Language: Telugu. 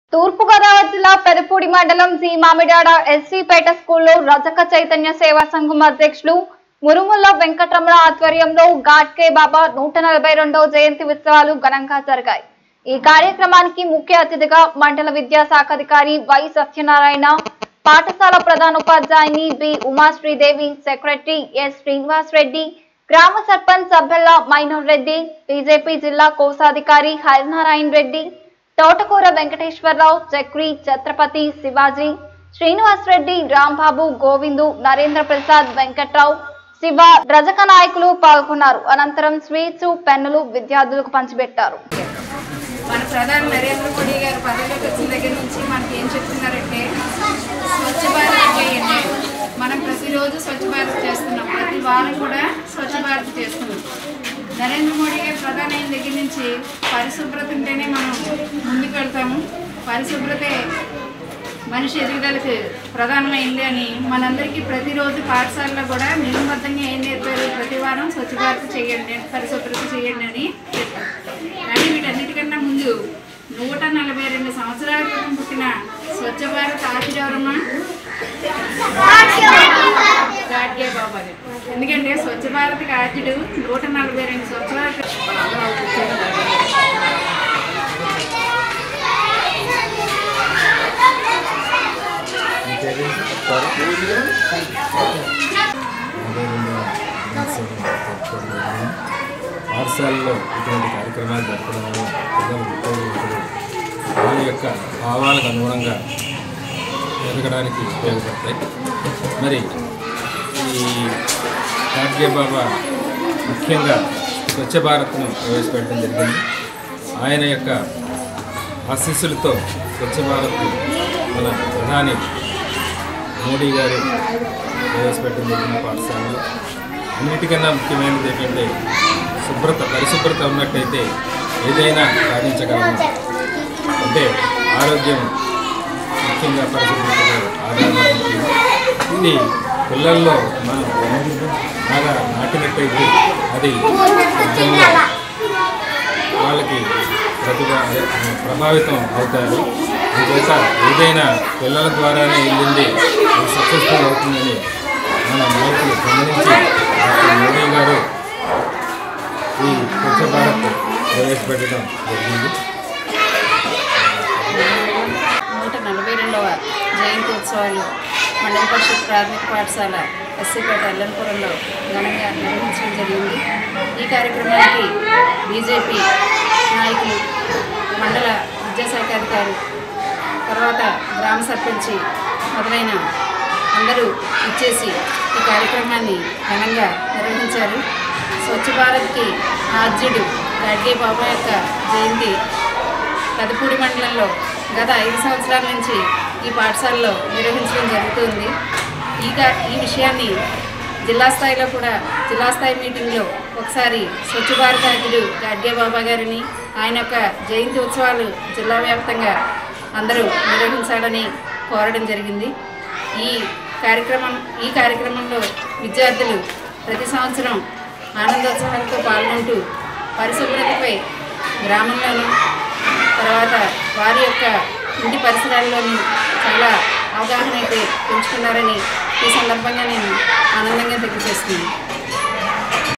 తూర్పుగోదావరి జిల్లా పెదపూడి మండలం సి మామిడాడ ఎస్సీపేట స్కూల్లో రజక చైతన్య సేవా సంఘం అధ్యక్షులు మురుముల్ల వెంకటరమణ ఆధ్వర్యంలో ఘాట్కే బాబా నూట నలభై రెండవ జయంతి ఉత్సవాలు ఘనంగా జరిగాయి ఈ కార్యక్రమానికి ముఖ్య అతిథిగా మండల విద్యాశాఖ అధికారి వై సత్యనారాయణ పాఠశాల ప్రధానోపాధ్యాయుని B Umasridevi secretary S Srinivas Reddy గ్రామ సర్పంచ్ సభ్యుల మైనర్ రెడ్డి బీజేపీ జిల్లా కోశాధికారి హరినారాయణ రెడ్డి తోటకూర వెంకటేశ్వరరావు చక్రి ఛత్రపతి శివాజీ శ్రీనివాస్ రెడ్డి రాంబాబు గోవిందు నరేంద్ర ప్రసాద్ వెంకట్రావు శివ రజక నాయకులు పాల్గొన్నారు అనంతరం స్వీట్స్ పెన్నులు విద్యార్థులకు పంచిపెట్టారు మన ప్రధాని నరేంద్ర మోడీ గారు పదవిలోకి వచ్చిన దగ్గర నుంచి మనకి ఏం చెప్తున్నారంటే స్వచ్ఛ భారత్ చేయండి మనం ప్రతిరోజు స్వచ్ఛ భారత్ చేస్తున్నాం ప్రతి వారం కూడా స్వచ్ఛ భారత్ చేస్తున్నాం నరేంద్ర మోడీ గారు ప్రధాని అయిన దగ్గర నుంచి పరిశుభ్రత ఉంటేనే మనం ముందుకు వెళ్తాము పరిశుభ్రతే మనిషి ఎదుగుదలకు ప్రధానమైంది అని మనందరికీ ప్రతిరోజు పాఠశాలలో కూడా నియమబద్ధంగా ఏం నేర్పారు ప్రతి వారం స్వచ్ఛ భారత్ చేయండి పరిశుభ్రత చేయండి అని చెప్పారు కానీ వీటన్నిటికన్నా ముందు నూట నలభై రెండు సంవత్సరాల క్రితం పుట్టిన స్వచ్ఛ భారత్ ఆశీర్వరమా గాడ్గే బాబా గారు ఎందుకంటే స్వచ్ఛ భారత్ ఆద్యుడు నూట నలభై రెండు సంవత్సరాల క్రితం పాఠశాలలో ఇటువంటి కార్యక్రమాలు జరపడం వల్ల పిల్లలు విద్యార్థులు వాళ్ళ యొక్క భావాలకు అనుగుణంగా ఎదగడానికి ఉపయోగపడతాయి మరి ఈ గాడ్గే బాబా ముఖ్యంగా స్వచ్ఛ భారత్ను ప్రవేశపెట్టడం జరిగింది ఆయన యొక్క ఆశీస్సులతో స్వచ్ఛ భారత్ మన ప్రధాని మోడీ గారు ప్రవేశపెట్టడం జరిగిన పాఠశాలలో అన్నిటికన్నా ముఖ్యమైనది ఏంటంటే శుభ్రత పరిశుభ్రత ఉన్నట్టయితే ఏదైనా సాధించగలము అంటే ఆరోగ్యం ముఖ్యంగా పరిశుభ్రతలో ఆధారపడి ఉంటుంది ఇది పిల్లల్లో మనం బాగా నాటినట్టయితే అది పెద్దల్లో వాళ్ళకి ప్రతిభ ప్రభావితం అవుతారు అందుచేత ఏదైనా పిల్లల ద్వారానే వెళ్ళింది అది సక్సెస్ఫుల్ అవుతుందని మన నాయకులు గమనించి డాక్టర్ మోడీ గారు ఈ స్వచ్ఛ భారత్ ప్రవేశపెట్టడం జరిగింది నూట నలభై రెండవ జయంతి ఉత్సవాలు మండల పరిషత్ ప్రాథమిక పాఠశాల ఎస్సీపేట అల్లంపురంలో ఘనంగా నిర్వహించడం జరిగింది ఈ కార్యక్రమానికి బీజేపీ నాయకులు మండల విద్యాశాఖ అధికారి తర్వాత గ్రామ సర్పంచి మొదలైన అందరూ ఇచ్చేసి ఈ కార్యక్రమాన్ని ఘనంగా నిర్వహించారు స్వచ్ఛ భారత్కి ఆద్యుడు గాడ్గే బాబా యొక్క జయంతి పెదపూడి మండలంలో గత ఐదు సంవత్సరాల నుంచి ఈ పాఠశాలలో నిర్వహించడం జరుగుతుంది ఈ కా ఈ విషయాన్ని జిల్లా స్థాయిలో కూడా జిల్లా స్థాయి మీటింగ్లో ఒకసారి స్వచ్ఛ భారత్ అధ్యుడు గాడ్గే బాబా గారిని ఆయన యొక్క జయంతి ఉత్సవాలు జిల్లా వ్యాప్తంగా అందరూ నిర్వహించాలని కోరడం జరిగింది ఈ కార్యక్రమం ఈ కార్యక్రమంలో విద్యార్థులు ప్రతి సంవత్సరం ఆనందోత్సవాలతో పాల్గొంటూ పరిశుభ్రతపై గ్రామంలోనూ తర్వాత వారి యొక్క ఇంటి పరిసరాల్లోనూ చాలా అవగాహన అయితే పెంచుకున్నారని ఈ సందర్భంగా నేను ఆనందంగా తెలియజేస్తున్నాను